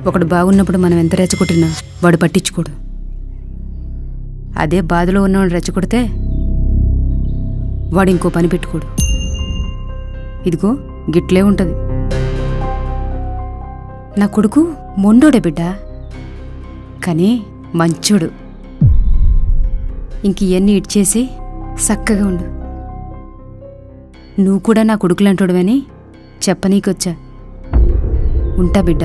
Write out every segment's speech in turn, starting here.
ఒకడు బాగున్నప్పుడు మనం ఎంత రెచ్చగొట్టినా వాడు పట్టించుకోడు అదే బాధలో ఉన్నవాడు రెచ్చగొడితే వాడు ఇంకో పని పెట్టుకోడు ఇదిగో గిట్లే ఉంటది నా కొడుకు మొండోడే బిడ్డ కానీ మంచోడు ఇంక ఇవన్నీ ఇడ్చేసి చక్కగా ఉండు నువ్వు కూడా నా కొడుకులంటాడువని చెప్పనీకొచ్చా ఉంటా బిడ్డ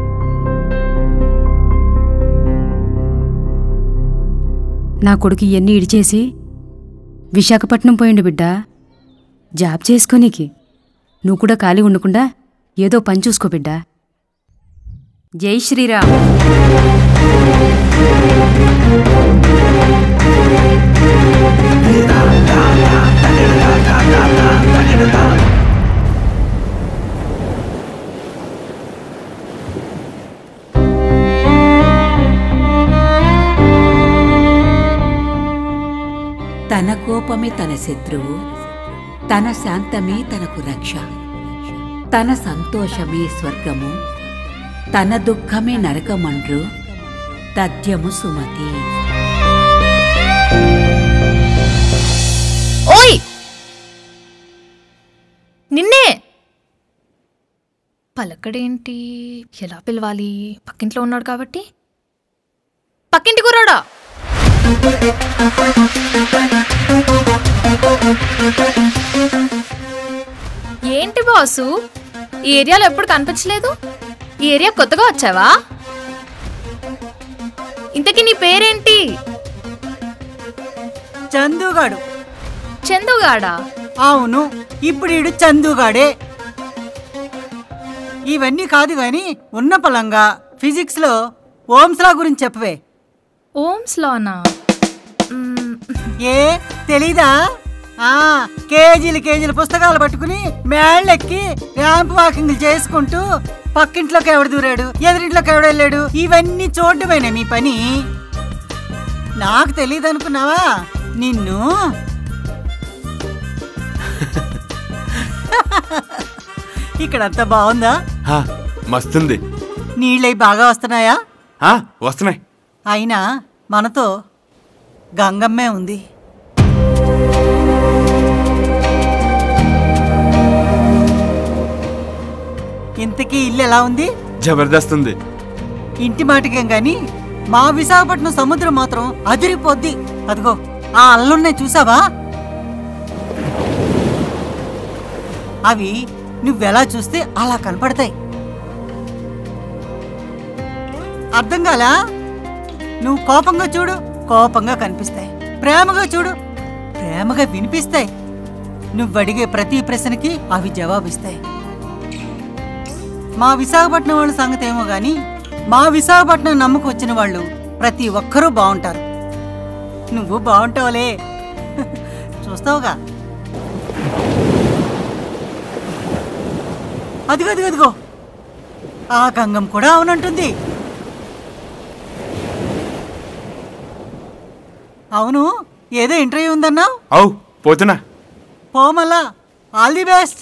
నా కొడుకు ఇవన్నీ ఇడిచేసి విశాఖపట్నం పోయిండు బిడ్డ జాబ్ చేసుకోనీకి నువ్వు కూడా ఖాళీ ఉండకుండా ఏదో పని చూసుకో బిడ్డ జై శ్రీరామ్ తన కోపమే తన శత్రువు తన శాంతమే తనకు రక్ష తన సంతోషమే స్వర్గము తన దుఃఖమే నరకమండ్రు తథ్యము సుమతి ఓయ్ నిన్నే పలకడేంటి ఎలా పిలవాలి పక్కింట్లో ఉన్నాడు కాబట్టి పక్కింటి కుర్రాడా ఏంటి బాసు ఈ ఏరియాలో ఎప్పుడు కనిపించలేదు ఈ ఏరియా కొత్తగా వచ్చావా ఇంతకీ నీ పేరేంటి చందుగాడు చందుగాడా అవును ఇప్పుడు ఈడు చందుగాడే ఇవన్నీ కాదు గాని ఉన్న పలంగా ఫిజిక్స్ లో ఓమ్స్ లా గురించి చెప్పవే ఓమ్స్ లోనా మ్మ్, ఏ తెలీదా ఆ కేజీలు కేజీలు పుస్తకాలు పట్టుకుని మేళ్ళెక్కి ర్యాంప్ వాకింగ్ చేసుకుంటూ పక్కింట్లోకి ఎవడు దూరాడు ఎదురింట్లోకి ఎవడు వెళ్ళాడు ఇవన్నీ చూడటమేనా మీ పని నాకు తెలియదు అనుకున్నావా నిన్ను ఇక్కడంతా బాగుందా హా, మస్తుంది నీళ్ళవి బాగా వస్తున్నాయా ఆ, వస్తున్నాయి అయినా మనతో గంగమ్మే ఉంది ఇంతకీ ఇల్లు ఎలా ఉంది జబర్దస్త్ ఉంది ఇంటి మాటకేం గాని మా విశాఖపట్నం సముద్రం మాత్రం అదిరిపోద్ది అదిగో ఆ అల్లున్నాయి చూసావా అవి నువ్వెలా చూస్తే అలా కనపడతాయి అర్థం కాలా నువ్వు కోపంగా చూడు కోపంగా కనిపిస్తాయి ప్రేమగా చూడు ప్రేమగా వినిపిస్తాయి నువ్వు అడిగే ప్రతి ప్రశ్నకి అవి జవాబిస్తాయి మా విశాఖపట్నం వాళ్ళ సంగతి ఏమో గాని మా విశాఖపట్నం నమ్ముకు వచ్చిన వాళ్ళు ప్రతి ఒక్కరూ బాగుంటారు నువ్వు బాగుంటావులే చూస్తావుగా అదిగో అదిగో అదిగో ఆ గంగం కూడా అవునంటుంది అవును ఏదో ఇంటర్వ్యూ ఉందన్నావు అవు పోతున్నా పోమల్లా all the best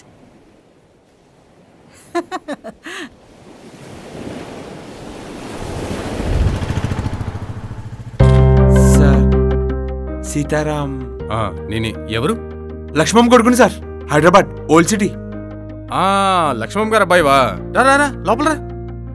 sir Sitaram ఆ, నేనే ఎవరు లక్ష్మణ్ కొడుకుని సార్ హైదరాబాద్ ఓల్డ్ సిటీ ఆ లక్ష్మణ్ గారు అబ్బాయివా రా రా రా లోపల రా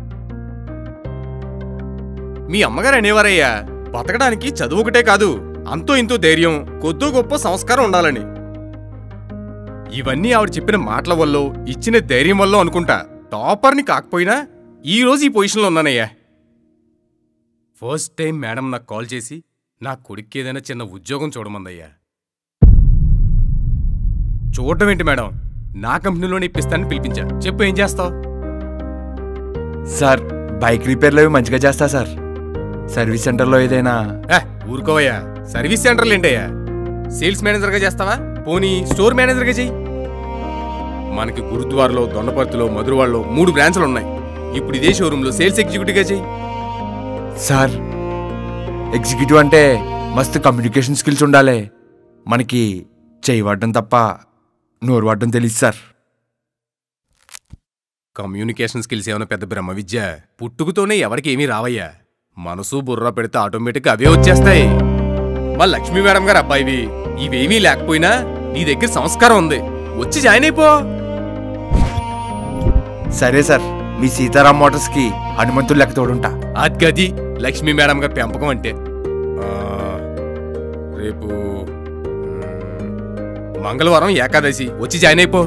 మీ అమ్మగారు అనేవారయ్యా బతకడానికి చదువు ఒకటే కాదు అంతో ఇంతో ధైర్యం కొద్దో గొప్ప సంస్కారం ఉండాలని ఇవన్నీ ఆవిడ చెప్పిన మాటల వల్ల ఇచ్చిన ధైర్యం వల్ల అనుకుంటా టాపర్ని కాకపోయినా ఈ రోజు ఈ పొజిషన్లో ఉన్నానయ్యా ఫస్ట్ టైం మేడం నాకు కాల్ చేసి నా కొడుక్కి ఏదైనా చిన్న ఉద్యోగం చూడమందయ్యా చూడటం ఏంటి మేడం నా కంపెనీలోనే ఇప్పిస్తానని పిలిపించా చెప్పు ఏం చేస్తావు సార్ బైక్ రిపేర్లు అవి మంచిగా చేస్తా సార్ సర్వీస్ సెంటర్లో ఏదైనా ఏ ఊరుకోవయ్యా సర్వీస్ సెంటర్లు ఏంటయ్యా సేల్స్ మేనేజర్గా చేస్తావా పోనీ స్టోర్ మేనేజర్గా చెయ్యి మనకి గురుద్వారలో దొండపర్తిలో మధురవాడలో మూడు బ్రాంచ్లు ఉన్నాయి ఇప్పుడు ఇదే షోరూంలో సేల్స్ ఎగ్జిక్యూటివ్గా చెయ్యి సార్ ఎగ్జిక్యూటివ్ అంటే మస్తు కమ్యూనికేషన్ స్కిల్స్ ఉండాలి మనకి చేయి వాడడం తప్ప నోరు వాడడం తెలియదు సార్ కమ్యూనికేషన్ స్కిల్స్ ఏమైనా పెద్ద బ్రహ్మ విద్య పుట్టుకతోనే ఎవరికి ఏమీ రావయ్యా మనసు బుర్ర పెడితే ఆటోమేటిక్గా అవే వచ్చేస్తాయి మా లక్ష్మీ మేడం గారు అబ్బాయివి ఇవేమీ లేకపోయినా నీ దగ్గర సంస్కారం ఉంది వచ్చి జాయిన్ అయిపో సరే సార్ మీ సీతారాం మోటార్స్కి హనుమంతుడు లెక్క తోడుంటా అద్గది లక్ష్మీ మేడం గారి పెంపకం అంటే ఆ, రేపు మ్, మంగళవారం ఏకాదశి వచ్చి జాయిన్ అయిపో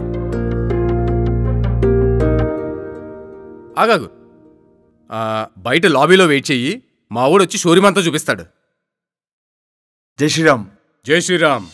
ఆగాగు ఆ, బయట లాబీలో వెయిట్ చెయ్యి మా ఊడు వచ్చి షోరూమ్ అంతా చూపిస్తాడు జై శ్రీరామ్ జై శ్రీరామ్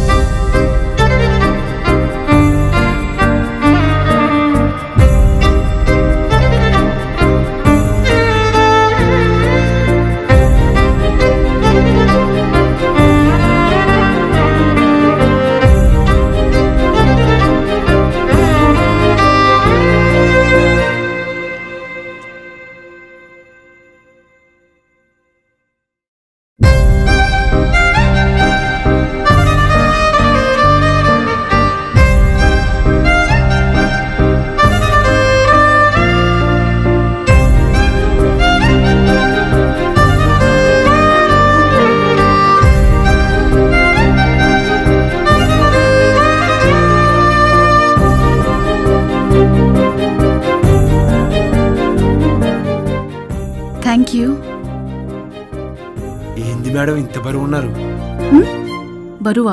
థ్యాంక్ యూ ఏంది మేడం ఇంత బరువు ఉన్నారు బరువా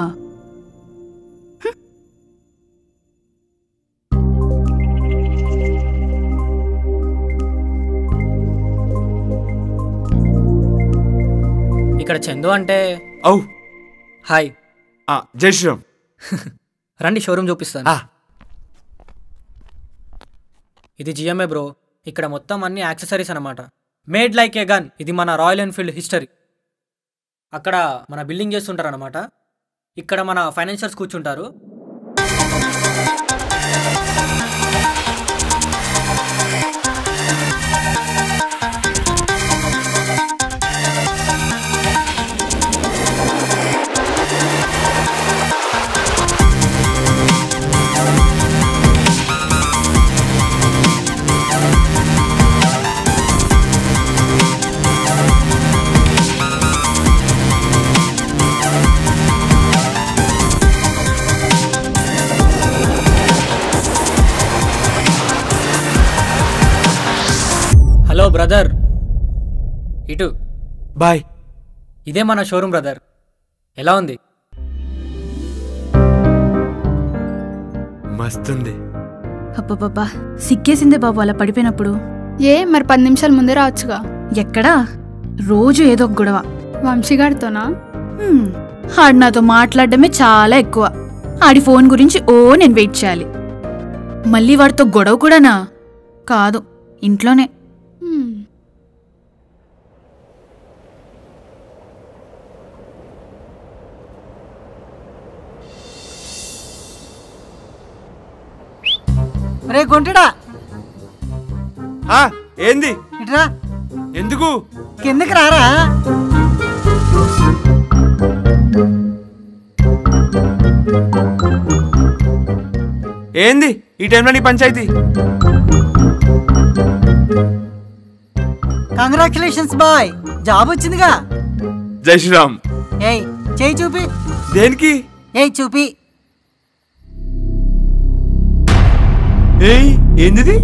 ఇక్కడ చందు అంటే ఔ హాయ్ ఆ, జై శ్రీరామ్ రండి షోరూమ్ చూపిస్తాను ఆ, ఇది జిఎంఏ బ్రో ఇక్కడ మొత్తం అన్ని యాక్సెసరీస్ అనమాట మేడ్ లైక్ ఏ గన్ ఇది మన రాయల్ ఎన్ఫీల్డ్ హిస్టరీ అక్కడ మన బిల్డింగ్ చేస్తుంటారు అనమాట ఇక్కడ మన ఫైనాన్షియల్స్ కూర్చుంటారు హలో బ్రదర్ ఇటు బాయ్ ఇదే మన షోరూమ్ బ్రదర్ ఎలా ఉంది మస్తుంది అబ్బబ్బబ్బా సిగ్గేసిందే బాబు అలా పడిపోయినప్పుడు ఏ మరి పది నిమిషాల ముందే రావచ్చుగా ఎక్కడా రోజు ఏదో ఒక గొడవ వంశీగారితోనా హ్మ్, ఆడు నాతో మాట్లాడడమే చాలా ఎక్కువ ఆడి ఫోన్ గురించి ఓ నేను వెయిట్ చేయాలి మళ్ళీ వాడితో గొడవ కూడానా కాదు ఇంట్లోనే హ్మ్. రే గుంటడా ఆ, ఏంది ఇట్రా ఎందుకు కిందకి రారా ఏంది ఈ టైంలో నీ పంచాయతీ కంగ్రాచులేషన్స్ బాయ్ జాబ్ వచ్చిందిగా జై శ్రీరామ్ ఏయ్ చేయి చూపి దేనికి ఏయ్ చూపి ఏయ్ ఏందిది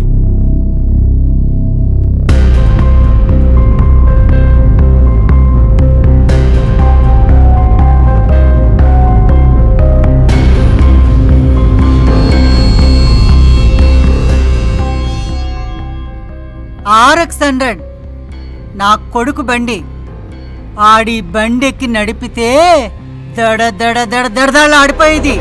ఆర్ఎక్స్ హండ్రెడ్ నా కొడుకు బండి ఆడి బండి ఎక్కి నడిపితే దడ దడ దడ దడదడ ఆడిపోయేది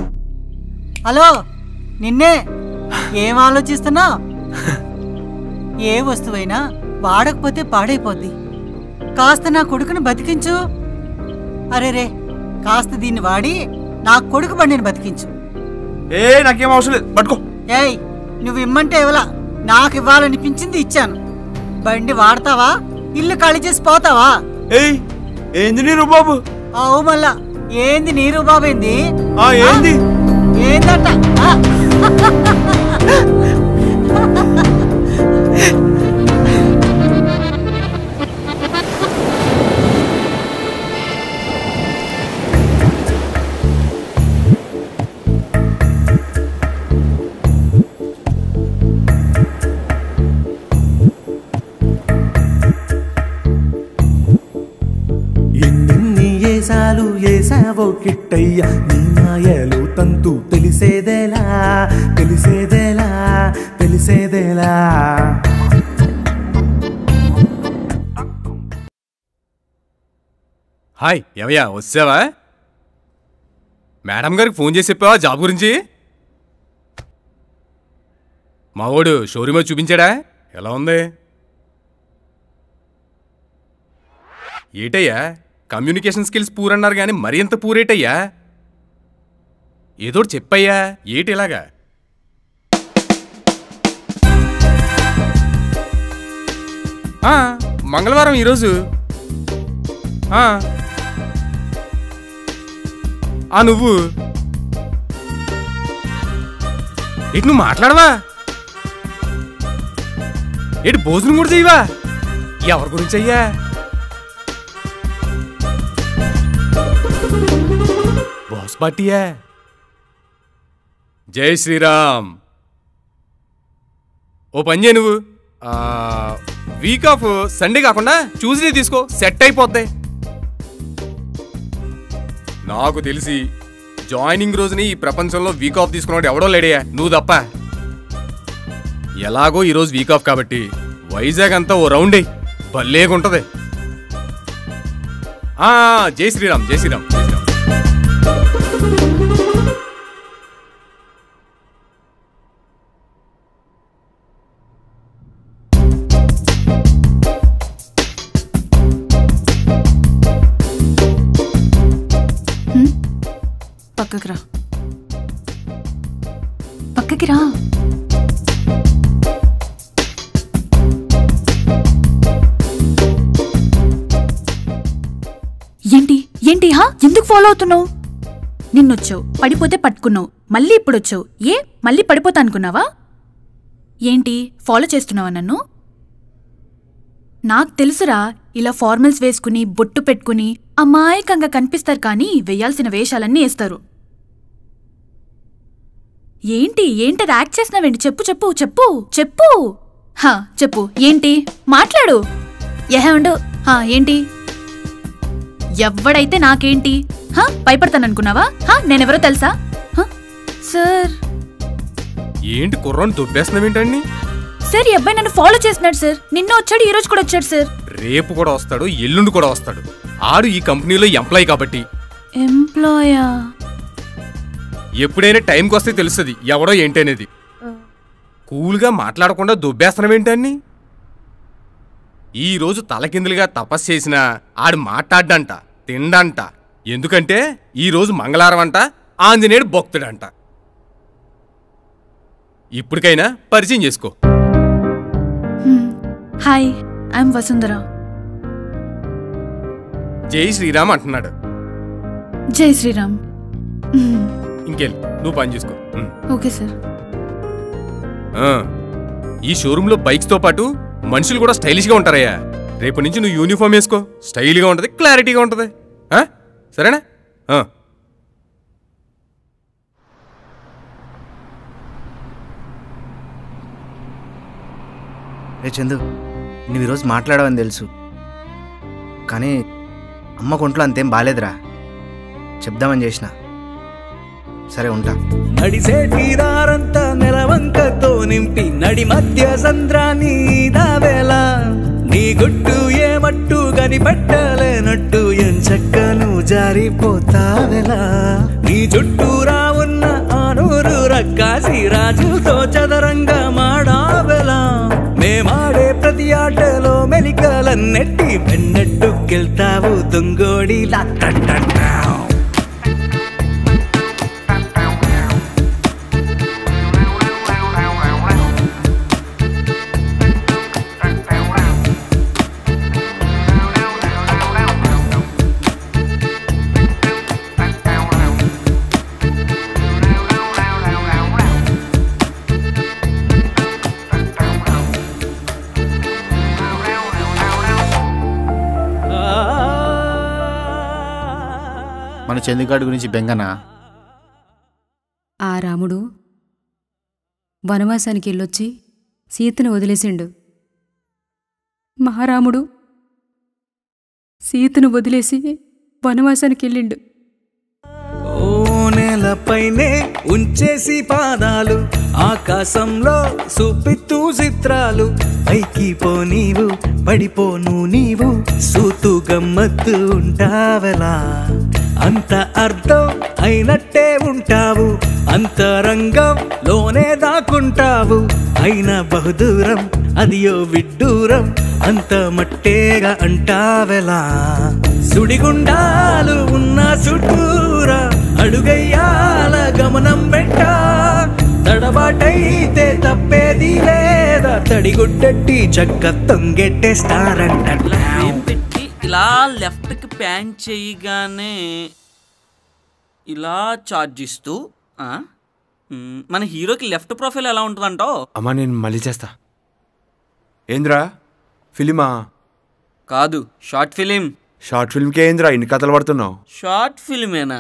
హలో నిన్నే ఏం ఆలోచిస్తున్నావు ఏ వస్తువైనా వాడకపోతే పాడైపోద్ది కాస్త నా కొడుకుని బతికించు అరే రే కాస్త దీన్ని వాడి నా కొడుకు బండిని బతికించు ఏ నాకేం అవసరం లేదు పట్టుకో ఏయ్ నువ్వు ఇమ్మంటే ఇవ్వలా నాకు ఇవ్వాలనిపించింది ఇచ్చాను బండి వాడతావా ఇల్లు ఖాళీ చేసి పోతావా ఏయ్ ఏంది నీ బాబు అవు మళ్ళా ఏంది నీరు బాబేంది ఆ ఏంది ఏందట ఆ, ఎన్నెన్ని ఏసాలు ఏసావో కిట్టయ్య నీ మాయలు తంతు తెలిసేదేలా తెలిసేదేలా తెలిసేదేలా హాయ్ ఏమయ్యా వచ్చావా మేడం గారికి ఫోన్ చేసి చెప్పావా జాబ్ గురించి మావోడు షోరూమ్ వచ్చి చూపించాడా ఎలా ఉంది ఏటయ్యా కమ్యూనికేషన్ స్కిల్స్ పూర్ అన్నారు కానీ మరి ఎంత పూరేటయ్యా ఏదోటి చెప్పయ్యా ఏటి ఇలాగా ఆ, మంగళవారం ఈరోజు ఆ. ఆ నువ్వు ఇటు నువ్వు మాట్లాడవా ఇటు భోజనం కూడా చెయ్యవా ఎవరి గురించి అయ్యా బాస్ పార్టీయా జై శ్రీరామ్ ఓ పని చేయి నువ్వు ఆ, వీక్ ఆఫ్ సండే కాకుండా ట్యూస్డే తీసుకో సెట్ అయిపోద్ది నాకు తెలిసి జాయినింగ్ రోజుని ఈ ప్రపంచంలో వీక్ ఆఫ్ తీసుకున్నాడు ఎవడో లేడయ్యా నువ్వు తప్ప ఎలాగో ఈరోజు వీక్ ఆఫ్ కాబట్టి వైజాగ్ అంతా ఓ రౌండ్ అయ్యి భలేగుంటది ఆ, జై శ్రీరామ్ జై శ్రీరామ్ జై శ్రీరామ్ పక్కకి రా పక్కకి రా ఏంటి ఏంటి హా ఎందుకు ఫాలో అవుతున్నావు నిన్నొచ్చావు పడిపోతే పట్టుకున్నావు మళ్ళీ ఇప్పుడు వచ్చావు ఏ మళ్ళీ పడిపోతా అనుకున్నావా ఏంటి ఫాలో చేస్తున్నావా నన్ను నాకు తెలుసురా ఇలా ఫార్మల్స్ వేసుకుని బొట్టు పెట్టుకుని అమాయకంగా కనిపిస్తారు కానీ వేయాల్సిన వేషాలన్నీ వేస్తారు ఏంటి ఏంటది యాక్ట్ చేసినావేంటి చెప్పు చెప్పు చెప్పు చెప్పు హా చెప్పు ఏంటి మాట్లాడు ఎహే ఉండు హా ఏంటి ఎవ్వడైతే నాకేంటి హా భయపడతాననుకున్నావా హా నేనెవరో తెలుసా హా? సార్ ఏంటి కుర్రాన్ని దొబ్బేస్తున్నావేంటండి సార్ ఈ అబ్బాయి నన్ను ఫాలో చేస్తున్నాడు సార్ నిన్న వచ్చాడు ఈ రోజు కూడా వచ్చాడు సార్ రేపు కూడా వస్తాడు ఎల్లుండి కూడా వస్తాడు ఆడు ఈ కంపెనీలో ఎంప్లాయ్ కాబట్టి ఎంప్లాయా ఎప్పుడైనా టైంకి వస్తే తెలుస్తుంది ఎవడో ఏంటి అనేది కూల్గా మాట్లాడకుండా దొబ్బేస్తున్నావేంటన్ని ఈ రోజు తలకిందులుగా తపస్సు చేసినా ఆడు మాట్లాడ్డంట తిండంట ఎందుకంటే ఈ రోజు మంగళవారం అంట ఆంజనేయుడు భక్తుడంట ఇప్పటికైనా పరిచయం చేసుకో హాయ్ ఐఎమ్ వసుంధర జై శ్రీరామ్ అంటున్నాడు జై శ్రీరామ్ మ్మ్. ఇంకెళ్ళి నువ్వు పని చేసుకో ఉమ్. ఓకే సార్ ఆ, ఈ షోరూంలో బైక్స్తో పాటు మనుషులు కూడా స్టైలిష్గా ఉంటారయ్యా రేపు నుంచి నువ్వు యూనిఫామ్ వేసుకో స్టైల్గా ఉంటుంది క్లారిటీగా ఉంటుంది ఆ? సరేనా ఆ. రే చందు నువ్వు ఈరోజు మాట్లాడవని తెలుసు కానీ అమ్మ కొంట్లో అంతేం బాలేదురా చెప్దామని చేసిన సరే ఉంటా నడిసే తీరారంతా నెలవంకతో నింపి నడి మధ్య సంద్రాన్ని దావేళ నీ గుట్టు ఏమట్టు కనిపెట్టలేనట్టు ఎంచక్కను జారిపోతావెలా నీ చుట్టూరా ఉన్న ఆనూరు రక్కాసి రాజుతో చదరంగా మాడావెలా మేమాడి కన్నెట్టి వెన్నట్టుకెళ్తావు దొంగోడిలా టంటంటా. మన చందుగాడి గురించి బెంగనా ఆ రాముడు వనవాసానికి వెళ్ళొచ్చి సీతను వదిలేసిండు మహారాముడు సీతను వదిలేసి వనవాసానికి వెళ్ళిండు ఓ నేలపైనే ఉంచేసి పాదాలు ఆకాశంలో చూపిత్తూ చిత్రాలు పైకి పో నీవు పడిపోను నీవు సూతు గమ్మత్తు ఉంటావలా అంత అర్థం అయినట్టే ఉంటావు అంతరంగం లోనే దాక్కుంటావు అయిన బహుదూరం అదియో విడ్డూరం అంత మట్టేగా అంటావెలా సుడిగుండాలు ఉన్న చుట్టూరా అడుగయ్యాల గమనం పెట్ట తడబాటైతే తప్పేది లేదా తడిగుడ్డట్టి చక్క తొంగెట్టేస్తారంట ఫ్రేమ్ పెట్టి ఇలా లెఫ్ట్కి ప్యాన్ చేయగానే ఇలా చార్జ్ ఇస్తూ ఆ, మ్, మన హీరోకి లెఫ్ట్ ప్రొఫైల్ ఎలా ఉంటుందంటావు అమ్మా నేను మళ్ళీ చేస్తా ఏంద్రా ఫిలిమా కాదు షార్ట్ ఫిలిం షార్ట్ ఫిల్మ్కి ఏంద్రా ఇన్ని కథలు పడుతున్నావు షార్ట్ ఫిల్మేనా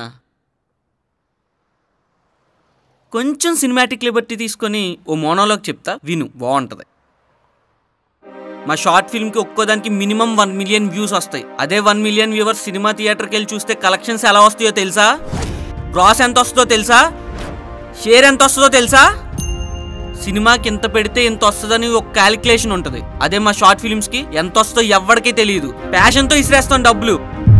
కొంచెం సినిమాటిక్ లిబర్టీ తీసుకొని ఓ మోనోలోకి చెప్తా విను బాగుంటుంది మా షార్ట్ ఫిల్మ్కి ఒక్కోదానికి మినిమం వన్ మిలియన్ వ్యూస్ వస్తాయి అదే వన్ మిలియన్ వ్యూవర్స్ సినిమా థియేటర్కి వెళ్ళి చూస్తే కలెక్షన్స్ ఎలా వస్తాయో తెలుసా గ్రాస్ ఎంత వస్తుందో తెలుసా షేర్ ఎంత వస్తుందో తెలుసా సినిమాకి ఇంత పెడితే ఇంత వస్తుందని ఒక క్యాలిక్యులేషన్ ఉంటుంది అదే మా షార్ట్ ఫిల్మ్స్కి ఎంత వస్తుందో ఎవ్వడికి తెలియదు ప్యాషన్తో ఇసిరేస్తాం డబ్బులు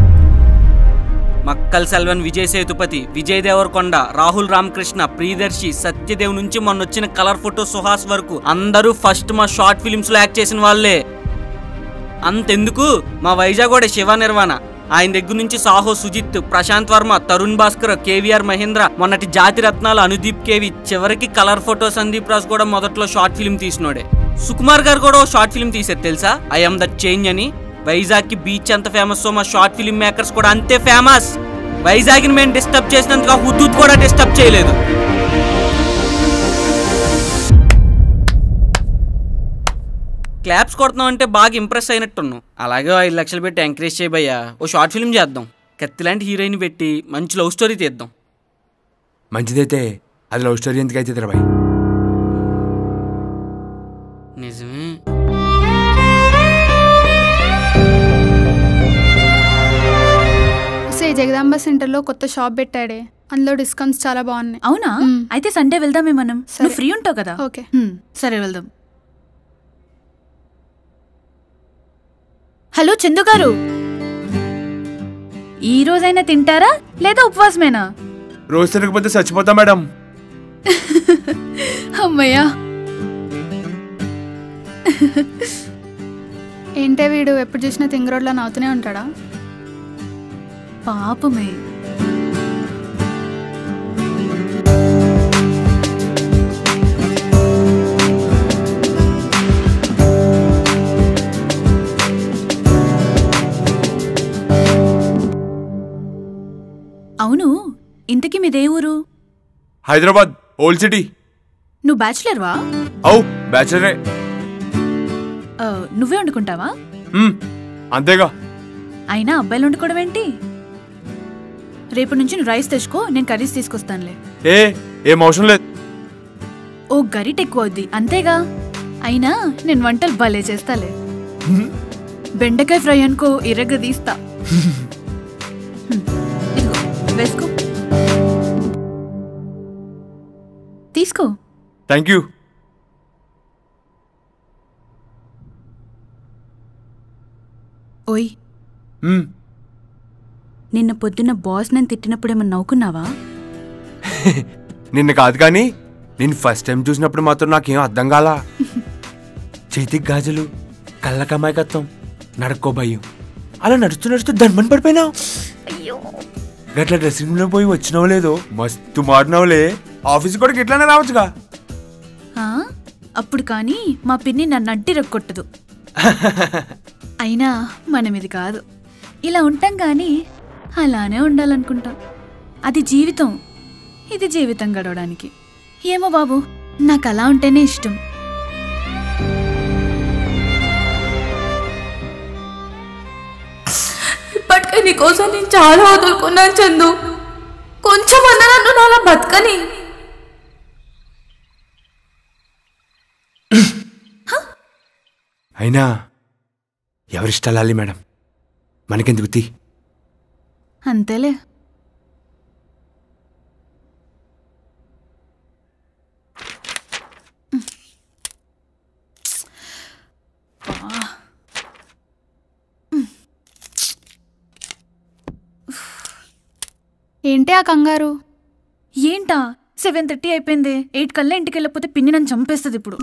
మక్కల్ సెల్వన్ విజయ్ సేతుపతి విజయ్ దేవరకొండ రాహుల్ రామకృష్ణ ప్రియదర్శి సత్యదేవ్ నుంచి మొన్న వచ్చిన కలర్ ఫోటో సుహాస్ వరకు అందరూ ఫస్ట్ మా షార్ట్ ఫిలిమ్స్ లో యాక్ట్ చేసిన వాళ్ళే అంతెందుకు మా వైజాగ్ శివ నిర్వాణ ఆయన దగ్గర నుంచి సాహో సుజిత్ ప్రశాంత్ వర్మ తరుణ్ భాస్కర్ కేవీఆర్ మహేంద్ర మొన్నటి జాతి రత్నాలు అనుదీప్ కేవి చివరికి కలర్ ఫోటో సందీప్ రాజ్ కూడా మొదట్లో షార్ట్ ఫిల్మ్ తీసినోడే సుకుమార్ గారు కూడా ఓ షార్ట్ ఫిల్మ్ తీసారు తెలుసా ఐ ఆమ్ దట్ చేంజ్ అని వైజాగ్ కి బీచ్ ఎంత ఫేమస్ మా షార్ట్ ఫిల్మ్ మేకర్స్ కూడా అంతే ఫేమస్ వైజాగ్ ని మేము డిస్టర్బ్ చేసినందుకు ఆ హుద్దూత్ కూడా డిస్టర్బ్ చేయలేదు క్లాప్స్ కొడుతున్నాం అంటే బాగా ఇంప్రెస్ అయినట్టున్నావు అలాగే ఓ ఐదు లక్షలు పెట్టి ఎంకరేజ్ చేయబయ్యా ఓ షార్ట్ ఫిల్మ్ చేద్దాం కత్తి లాంటి హీరోయిన్ పెట్టి మంచి లవ్ స్టోరీ తీద్దాం మంచిదైతే అది లవ్ స్టోరీ ఎందుకు అయితే బాయ్ నిజమే సే జగదాంబ సెంటర్లో కొత్త షాప్ పెట్టాడే అందులో డిస్కౌంట్స్ చాలా బాగున్నాయి అవునా అయితే సండే వెళ్దామే మనం సరే. నువ్వు ఫ్రీ ఉంటావు కదా ఓకే హ్మ్, సరే వెళ్దాం హలో చందు గారు ఈ రోజైనా తింటారా లేదా ఉపవాసమేనా రోజు తినకపోతే చచ్చిపోతా మేడం అమ్మయ్యా ఏంటే వీడు ఎప్పుడు చూసినా తింగ రోడ్లో నవ్వుతూనే ఉంటాడా పాపమే అవును ఇంతకీ మీదే ఊరు హైదరాబాద్ ఓల్డ్ సిటీ నువ్వు బ్యాచులర్వా అవు బ్యాచులరే ఆ, నువ్వే వండుకుంటావా మ్మ్, అంతేగా అయినా అబ్బాయిలు వండుకోవడం ఏంటి రేపు నుంచి నువ్వు రైస్ తెచ్చుకో నేను కర్రీస్ తీసుకొస్తానులే ఏ ఏం అవసరం లేదు ఓ గరిట ఎక్కువ అవుద్ది అంతేగా అయినా నేను వంటలు భలే చేస్తాలే బెండకాయ ఫ్రై అనుకో ఇరగ తీస్తా హ్మ్. ఇదిగో వేసుకో తీసుకో థ్యాంక్ యూ ఓయ్ మ్మ్, నిన్న పొద్దున్న బాస్ నన్ను తిట్టినప్పుడేమన్నా నవ్వుకున్నావా నిన్న కాదు కానీ నేను ఫస్ట్ టైం చూసినప్పుడు మాత్రం నాకేం అర్థం కాలా చేతికి గాజులు కళ్ళ కమాయకత్వం నడుక్కో భయం అలా నడుస్తూ నడుస్తూ ధన్మని పడిపోయినావు గట్ల డ్రెస్సింగ్ రూమ్ లో పోయి వచ్చినావు లేదో మస్తు మాడినావులే ఆఫీస్ కూడా ఇట్లానే రావచ్చుగా ఆ? అప్పుడు కానీ మా పిన్ని నన్ను అడ్డి రక్కొట్టదు అయినా మనం ఇది కాదు ఇలా ఉంటాం కానీ అలానే ఉండాలనుకుంటాం అది జీవితం ఇది జీవితం గడవడానికి ఏమో బాబు నాకు అలా ఉంటేనే ఇష్టం ఇప్పటికే నీకోసం నేను చాలా వదులుకున్నాను చందు కొంచెం అన్న నన్ను నాలా బతకని అయినా ఎవరిష్టాలి మేడం మనకెందుకు తీ అంతేలే ఏంటి ఆ కంగారు ఏంటా సెవెన్ థర్టీ అయిపోయింది ఎయిట్ కల్లా ఇంటికి వెళ్ళకపోతే పిన్ని నన్ను చంపేస్తుంది ఇప్పుడు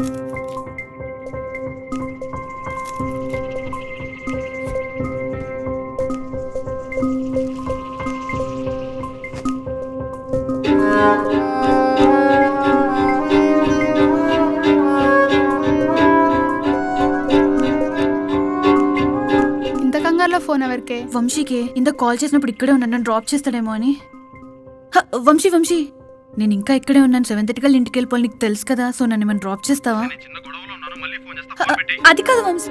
ఇంత కంగారులో ఫోన్ ఎవరికే వంశీకి ఇంత కాల్ చేసినప్పుడు ఇక్కడే ఉన్నాను నన్ను డ్రాప్ చేస్తాడేమో అని హ, వంశీ వంశీ నేను ఇంకా ఇక్కడే ఉన్నాను సెవెన్ థర్టీ కల్లా ఇంటికి వెళ్ళిపోవాలి నీకు తెలుసు కదా సో నన్ను ఏమైనా డ్రాప్ చేస్తావా హ, అది కాదు వంశీ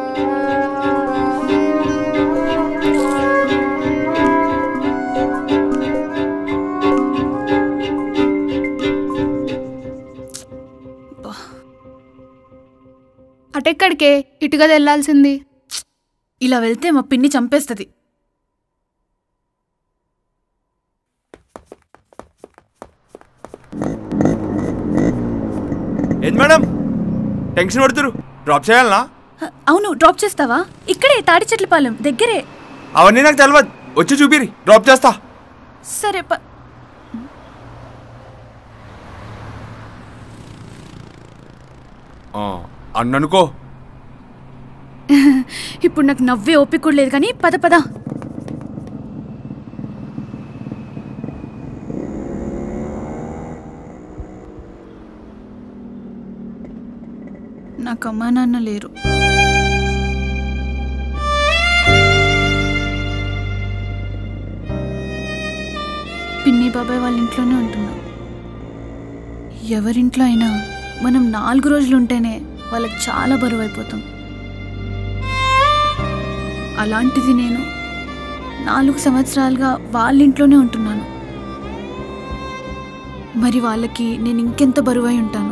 అటెక్కడికే ఇటుగా వెళ్ళాల్సింది ఇలా వెళ్తే మా పిన్ని చంపేస్తుంది ఏంది మేడం టెన్షన్ పడుతురు డ్రాప్ చేయాలనా హ, అవును డ్రాప్ చేస్తావా ఇక్కడే తాడి చెట్లపాలెం దగ్గరే అవన్నీ నాకు తెలియదు వచ్చి చూపిరి డ్రాప్ చేస్తా సరే ప ఆ, అన్ననుకో ఇప్పుడు నాకు నవ్వే ఓపిక కూడా లేదు కానీ పద పద నాకు అమ్మా నాన్న లేరు పిన్ని బాబాయ్ వాళ్ళ ఇంట్లోనే ఉంటున్నా ఎవరింట్లో అయినా మనం నాలుగు రోజులు ఉంటేనే వాళ్ళకి చాలా బరువు అయిపోతాం అలాంటిది నేను నాలుగు సంవత్సరాలుగా వాళ్ళ ఇంట్లోనే ఉంటున్నాను మరి వాళ్ళకి నేను ఇంకెంత బరువై ఉంటాను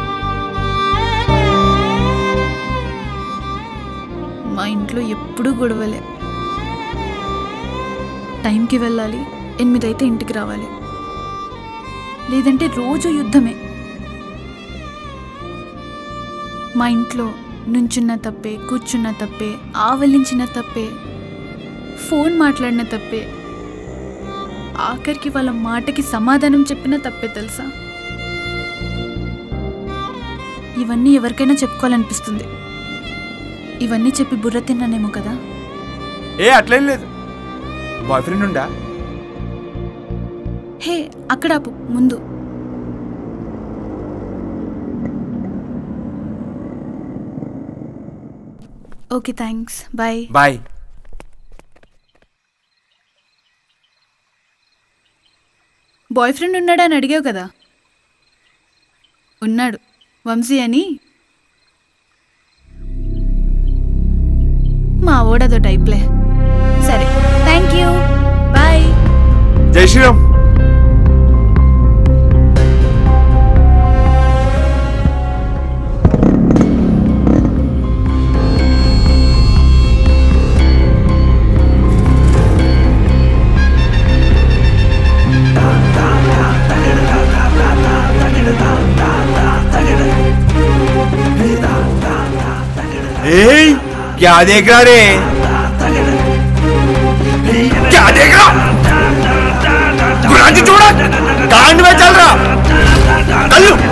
మా ఇంట్లో ఎప్పుడూ గొడవలే టైంకి వెళ్ళాలి ఎనిమిదైతే ఇంటికి రావాలి లేదంటే రోజు యుద్ధమే మా ఇంట్లో నుంచున్న తప్పే కూర్చున్న తప్పే ఆవలించిన తప్పే ఫోన్ మాట్లాడిన తప్పే ఆఖరికి వాళ్ళ మాటకి సమాధానం చెప్పిన తప్పే తెలుసా ఇవన్నీ ఎవరికైనా చెప్పుకోవాలనిపిస్తుంది ఇవన్నీ చెప్పి బుర్ర తిన్నానేమో కదా ఏ అట్లేం లేదు బాయ్ ఫ్రెండ్ ఉండా హే అక్కడ ఆపు, ముందు okay thanks bye bye boyfriend ఉన్నాడా అని అడిగావు కదా ఉన్నాడు వంశీ అని మా ఓడదో టైప్లే సరే థ్యాంక్ యూ బాయ్ జై శ్రీరామ్ ए क्या देख रहा रे क्या देख रहा गुलाटी छोड़ा कांड में चल रहा कल